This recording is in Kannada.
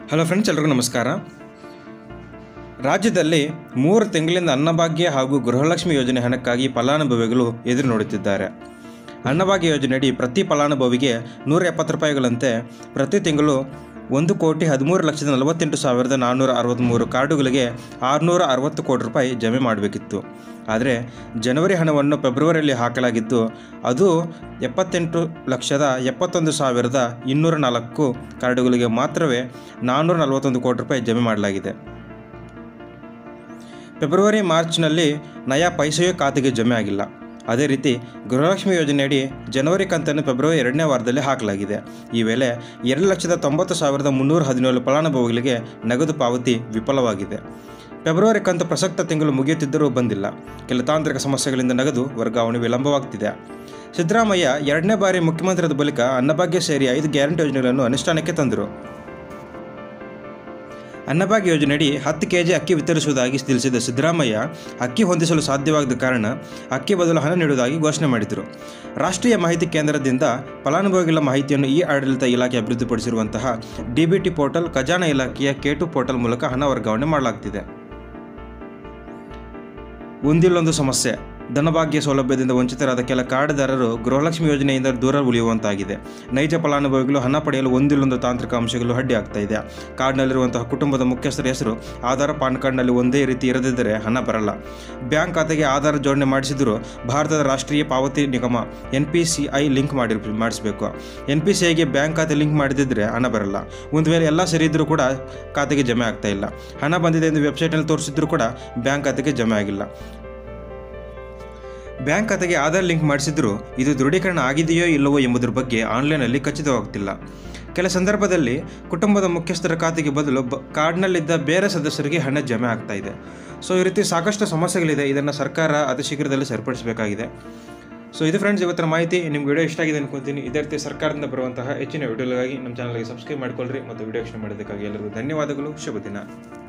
ಹಲೋ ಫ್ರೆಂಡ್ಸ್ ಎಲ್ರಿಗೂ ನಮಸ್ಕಾರ ರಾಜ್ಯದಲ್ಲಿ ಮೂರು ತಿಂಗಳಿಂದ ಅನ್ನಭಾಗ್ಯ ಹಾಗೂ ಗೃಹಲಕ್ಷ್ಮಿ ಯೋಜನೆ ಹಣಕ್ಕಾಗಿ ಫಲಾನುಭವಿಗಳು ಎದುರು ನೋಡುತ್ತಿದ್ದಾರೆ ಅನ್ನಭಾಗ್ಯ ಯೋಜನೆಯಡಿ ಪ್ರತಿ ಫಲಾನುಭವಿಗೆ ನೂರ ಎಪ್ಪತ್ತು ರೂಪಾಯಿಗಳಂತೆ ಪ್ರತಿ ತಿಂಗಳು ಒಂದು ಕೋಟಿ ಹದಿಮೂರು ಲಕ್ಷದ ನಲವತ್ತೆಂಟು ಸಾವಿರದ ನಾನ್ನೂರ ಅರವತ್ತ್ಮೂರು ಕಾರ್ಡುಗಳಿಗೆ ಆರುನೂರ ಅರವತ್ತು ಕೋಟಿ ರೂಪಾಯಿ ಜಮೆ ಮಾಡಬೇಕಿತ್ತು ಆದರೆ ಜನವರಿ ಹಣವನ್ನು ಫೆಬ್ರವರಿಯಲ್ಲಿ ಹಾಕಲಾಗಿದ್ದು ಅದು ಎಪ್ಪತ್ತೆಂಟು ಲಕ್ಷದ ಎಪ್ಪತ್ತೊಂದು ಸಾವಿರದ ಇನ್ನೂರ ನಾಲ್ಕು ಕಾರ್ಡುಗಳಿಗೆ ಮಾತ್ರವೇ ನಾನ್ನೂರ ನಲವತ್ತೊಂದು ಕೋಟಿ ರೂಪಾಯಿ ಜಮೆ ಮಾಡಲಾಗಿದೆ ಫೆಬ್ರವರಿ ಮಾರ್ಚ್ನಲ್ಲಿ ನಯಾ ಪೈಸೆಯೂ ಖಾತೆಗೆ ಜಮೆ ಆಗಿಲ್ಲ ಅದೇ ರೀತಿ ಗೃಹಲಕ್ಷ್ಮಿ ಯೋಜನೆಯಡಿ ಜನವರಿ ಕಂತನ್ನು ಫೆಬ್ರವರಿ ಎರಡನೇ ವಾರದಲ್ಲಿ ಹಾಕಲಾಗಿದೆ ಈ ವೇಳೆ ಎರಡು ಲಕ್ಷದ ತೊಂಬತ್ತು ಸಾವಿರದ ಮುನ್ನೂರ ಹದಿನೇಳು ಫಲಾನುಭವಿಗಳಿಗೆ ನಗದು ಪಾವತಿ ವಿಫಲವಾಗಿದೆ ಫೆಬ್ರವರಿ ಕಂತು ಪ್ರಸಕ್ತ ತಿಂಗಳು ಮುಗಿಯುತ್ತಿದ್ದರೂ ಬಂದಿಲ್ಲ ಕೆಲ ತಾಂತ್ರಿಕ ಸಮಸ್ಯೆಗಳಿಂದ ನಗದು ವರ್ಗಾವಣೆ ವಿಳಂಬವಾಗ್ತಿದೆ ಸಿದ್ದರಾಮಯ್ಯ ಎರಡನೇ ಬಾರಿ ಮುಖ್ಯಮಂತ್ರಿಯಾದ ಬಳಿಕ ಅನ್ನಭಾಗ್ಯ ಸೇರಿ ಐದು ಗ್ಯಾರಂಟಿ ಯೋಜನೆಗಳನ್ನು ಅನುಷ್ಠಾನಕ್ಕೆ ತಂದರು ಅನ್ನಭಾಗ್ಯ ಯೋಜನೆಯಡಿ ಹತ್ತು ಕೆಜಿ ಅಕ್ಕಿ ವಿತರಿಸುವುದಾಗಿ ತಿಳಿಸಿದ ಸಿದ್ದರಾಮಯ್ಯ ಅಕ್ಕಿ ಹೊಂದಿಸಲು ಸಾಧ್ಯವಾಗದ ಕಾರಣ ಅಕ್ಕಿ ಬದಲು ಹಣ ನೀಡುವುದಾಗಿ ಘೋಷಣೆ ಮಾಡಿದರು ರಾಷ್ಟ್ರೀಯ ಮಾಹಿತಿ ಕೇಂದ್ರದಿಂದ ಫಲಾನುಭವಿಗಳ ಮಾಹಿತಿಯನ್ನು ಇ ಆಡಳಿತ ಇಲಾಖೆ ಅಭಿವೃದ್ಧಿಪಡಿಸಿರುವಂತಹ ಡಿಬಿಟಿ ಪೋರ್ಟಲ್ ಖಜಾನಾ ಇಲಾಖೆಯ ಕೇಟು ಪೋರ್ಟಲ್ ಮೂಲಕ ಹಣ ವರ್ಗಾವಣೆ ಮಾಡಲಾಗ್ತಿದೆ ಒಂದಿಲ್ಲೊಂದು ಸಮಸ್ಯೆ ಧನಭಾಗ್ಯ ಸೌಲಭ್ಯದಿಂದ ವಂಚಿತರಾದ ಕೆಲ ಕಾರ್ಡ್ದಾರರು ಗೃಹಲಕ್ಷ್ಮಿ ಯೋಜನೆಯಿಂದ ದೂರ ಉಳಿಯುವಂತಾಗಿದೆ ನೈಜ ಫಲಾನುಭವಿಗಳು ಹಣ ಪಡೆಯಲು ಒಂದಿಲ್ಲೊಂದು ತಾಂತ್ರಿಕ ಅಂಶಗಳು ಅಡ್ಡಿ ಆಗ್ತಾ ಇದೆ ಕಾರ್ಡ್ನಲ್ಲಿರುವಂತಹ ಕುಟುಂಬದ ಮುಖ್ಯಸ್ಥರ ಹೆಸರು ಆಧಾರ್ ಪಾನ್ ಕಾರ್ಡ್ನಲ್ಲಿ ಒಂದೇ ರೀತಿ ಇರದಿದ್ದರೆ ಹಣ ಬರಲ್ಲ ಬ್ಯಾಂಕ್ ಖಾತೆಗೆ ಆಧಾರ್ ಜೋಡಣೆ ಮಾಡಿಸಿದರೂ ಭಾರತದ ರಾಷ್ಟ್ರೀಯ ಪಾವತಿ ನಿಗಮ N P C I link ಮಾಡಿ ಮಾಡಿಸಬೇಕು ಎನ್ ಪಿ ಸಿ ಐಗೆ ಬ್ಯಾಂಕ್ ಖಾತೆ ಲಿಂಕ್ ಮಾಡಿದಿದ್ದರೆ ಹಣ ಬರಲ್ಲ ಒಂದು ವೇಳೆ ಎಲ್ಲ ಸರಿ ಇದ್ದರೂ ಕೂಡ ಖಾತೆಗೆ ಜಮೆ ಆಗ್ತಾ ಇಲ್ಲ ಹಣ ಬಂದಿದೆ ಎಂದು ವೆಬ್ಸೈಟ್ನಲ್ಲಿ ತೋರಿಸಿದ್ರು ಕೂಡ ಬ್ಯಾಂಕ್ ಖಾತೆಗೆ ಜಮೆ ಆಗಿಲ್ಲ ಬ್ಯಾಂಕ್ ಖಾತೆಗೆ ಆಧಾರ್ ಲಿಂಕ್ ಮಾಡಿಸಿದ್ರು ಇದು ದೃಢೀಕರಣ ಆಗಿದೆಯೋ ಇಲ್ಲವೋ ಎಂಬುದರ ಬಗ್ಗೆ ಆನ್ಲೈನಲ್ಲಿ ಖಚಿತವಾಗ್ತಿಲ್ಲ ಕೆಲ ಸಂದರ್ಭದಲ್ಲಿ ಕುಟುಂಬದ ಮುಖ್ಯಸ್ಥರ ಖಾತೆಗೆ ಬದಲು ಬ ಕಾರ್ಡ್ನಲ್ಲಿದ್ದ ಬೇರೆ ಸದಸ್ಯರಿಗೆ ಹಣ ಜಮೆ ಆಗ್ತಾ ಇದೆ ಸೊ ಈ ರೀತಿ ಸಾಕಷ್ಟು ಸಮಸ್ಯೆಗಳಿದೆ ಇದನ್ನು ಸರ್ಕಾರ ಅತಿ ಶೀಘ್ರದಲ್ಲಿ ಸರಿಪಡಿಸಬೇಕಾಗಿದೆ ಸೊ ಇದು ಫ್ರೆಂಡ್ಸ್ ಇವತ್ತಿನ ಮಾಹಿತಿ ನಿಮ್ಗೆ ವಿಡಿಯೋ ಇಷ್ಟ ಆಗಿದೆ ಅನ್ಕೊಂತೀನಿ ಇದೇ ರೀತಿ ಸರ್ಕಾರದಿಂದ ಬರುವಂತಹ ಹೆಚ್ಚಿನ ವಿಡಿಯೋಗಳಿಗಾಗಿ ನಮ್ಮ ಚಾನಲ್ಗೆ ಸಬ್ಸ್ಕ್ರೈಬ್ ಮಾಡ್ಕೊಳ್ಳ್ರಿ ಮತ್ತು ವಿಡಿಯೋ ಇಷ್ಟ ಮಾಡೋದಕ್ಕಾಗಿ ಎಲ್ಲರಿಗೂ ಧನ್ಯವಾದಗಳು ಶುಭ ದಿನ